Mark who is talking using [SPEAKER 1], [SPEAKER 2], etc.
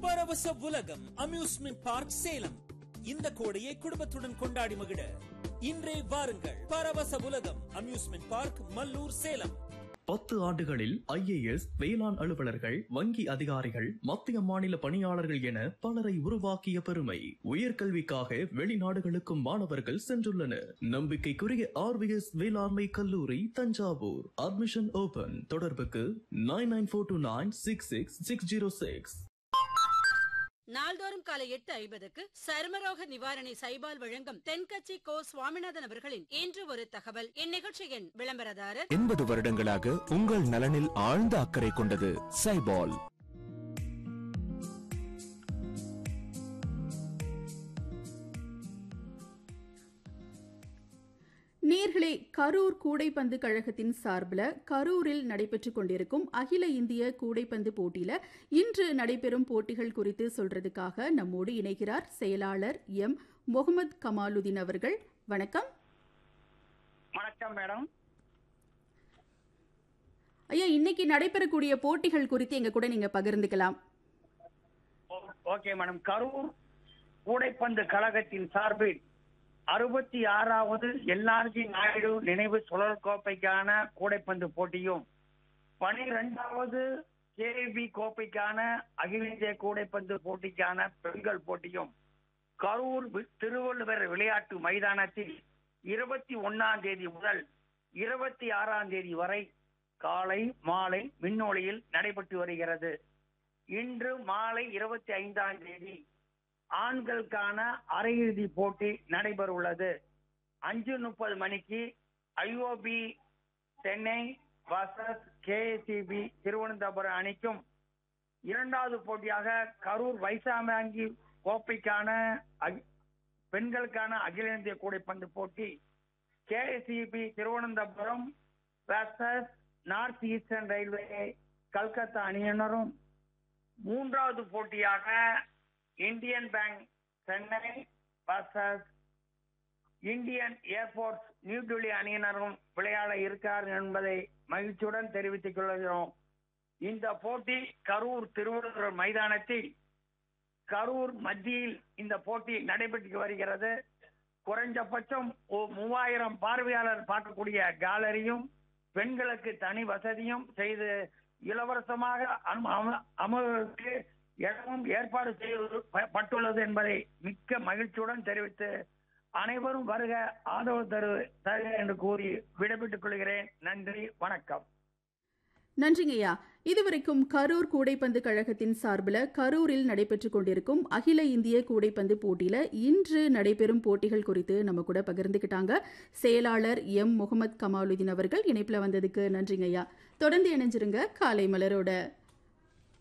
[SPEAKER 1] பரவச உலகம் amusement park Salem இந்த கோடையை குடும்பத்துடன் கொண்டாடி மகிழ இன்றே வாருங்கள் பரவச உலகம் அம்யூஸ்மெண்ட் பார்க் மல்லூர் சேலம்
[SPEAKER 2] பத்து ஆண்டுகளில் ஐஏஎஸ் வேளாண் அலுவலர்கள் வங்கி அதிகாரிகள் மத்திய மாநில பணியாளர்கள் என பலரை உருவாக்கிய பெருமை உயர்கல்விக்காக வெளிநாடுகளுக்கும் மாணவர்கள் சென்றுள்ளனர் நம்பிக்கைக்குரிய ஆர்விஎஸ் வேளாண்மை கல்லூரி தஞ்சாவூர் அட்மிஷன் ஓபன் தொடர்புக்கு nine nine four two nine six six six zero six
[SPEAKER 3] நாள்தோறும் காலை எட்டு ஐம்பதுக்கு சருமரோக நிவாரணி சைபால் வழங்கும் தென்கட்சி கோ சுவாமிநாதன் அவர்களின் இன்று ஒரு தகவல் இந்நிகழ்ச்சியின் விளம்பரதாரர்
[SPEAKER 4] எண்பது வருடங்களாக உங்கள் நலனில் ஆழ்ந்த அக்கறை கொண்டது சைபால்
[SPEAKER 5] நேர்களே கரூர் கூடைப்பந்து கழகத்தின் சார்பில் கரூரில் நடைபெற்றுக் கொண்டிருக்கும் அகில இந்திய கூடைப்பந்து போட்டியில இன்று நடைபெறும் போட்டிகள் குறித்து சொல்றதுக்காக நம்மோடு இணைகிறார் செயலாளர் எம் முகமது கமாலுதீன் அவர்கள் வணக்கம்
[SPEAKER 6] வணக்கம் மேடம்
[SPEAKER 5] ஐயா இன்னைக்கு நடைபெறக்கூடிய போட்டிகள் குறித்து எங்க கூட நீங்க பகிர்ந்துக்கலாம்
[SPEAKER 6] ஓ- ஓகே மேடம் கரூர் கூடைப்பந்து கழகத்தின் சார்பில் அறுபத்தி ஆறாவது எல்ஆர்ஜி நாயுடு நினைவு சுழல் கோப்பைக்கான கூடைப்பந்து போட்டியும் பனிரெண்டாவது கேபி கோப்பைக்கான அகில இந்திய கூடைப்பந்து போட்டிக்கான பெண்கள் போட்டியும் கரூர் வி- திருவள்ளுவர் விளையாட்டு மைதானத்தில் இருபத்தி ஒன்னாம் தேதி முதல் இருபத்தி ஆறாம் தேதி வரை காலை மாலை விண்ணொலியில் நடைபெற்று வருகிறது இன்று மாலை இருபத்தி ஐந்தாம் தேதி ஆண்களுக்கான அரையிறுதி போட்டி நடைபெற உள்ளது அஞ்சு முப்பது மணிக்கு IOB Chennai versus KCB Thiruvananthapuram அணிக்கும் இரண்டாவது போட்டியாக கரூர் வைசாமங்கி கோப்பைக்கான அகி- பெண்களுக்கான அகில இந்திய கூடைப்பந்து போட்டி KCB Thiruvananthapuram versus north eastern railway Calcutta அணியினரும் மூன்றாவது போட்டியாக Indian bank Chennai versus Indian airport new Delhi அணியினரும் விளையாட இருக்கிறார் என்பதை மகிழ்ச்சியுடன் தெரிவித்துக் கொள்கிறோம் இந்த போட்டி கரூர் திருவள்ளுவர் மைதானத்தில் கரூர் மத்தியில் இந்த போட்டி நடைபெற்று வருகிறது குறைஞ்சபட்சம் ஓ- மூவாயிரம் பார்வையாளர் பார்க்கக்கூடிய கேலரியும் பெண்களுக்கு தனி வசதியும் செய்து இலவசமாக அம- அம- அமர்வுக்கு இடமும் ஏற்பாடு செய்யப்பட்டுள்ளது என்பதை மிக்க மகிழ்ச்சியுடன் தெரிவித்து அனைவரும் வருக ஆதரவு தரு தருக என்று கூறி விடைபெற்றுக் கொள்கிறேன் நன்றி வணக்கம்
[SPEAKER 5] நன்றிங்கய்யா இதுவரைக்கும் கரூர் கூடைப்பந்து கழகத்தின் சார்பில் கரூரில் நடைபெற்றுக் கொண்டிருக்கும் அகில இந்திய கூடைப்பந்து போட்டியில இன்று நடைபெறும் போட்டிகள் குறித்து நம்ம கூட பகிர்ந்துக்கிட்டாங்க செயலாளர் எம் முகமது கமாலுதீன் அவர்கள் இணைப்புல வந்ததுக்கு நன்றிங்கய்யா தொடர்ந்து இணைஞ்சிருங்க காலை மலரோட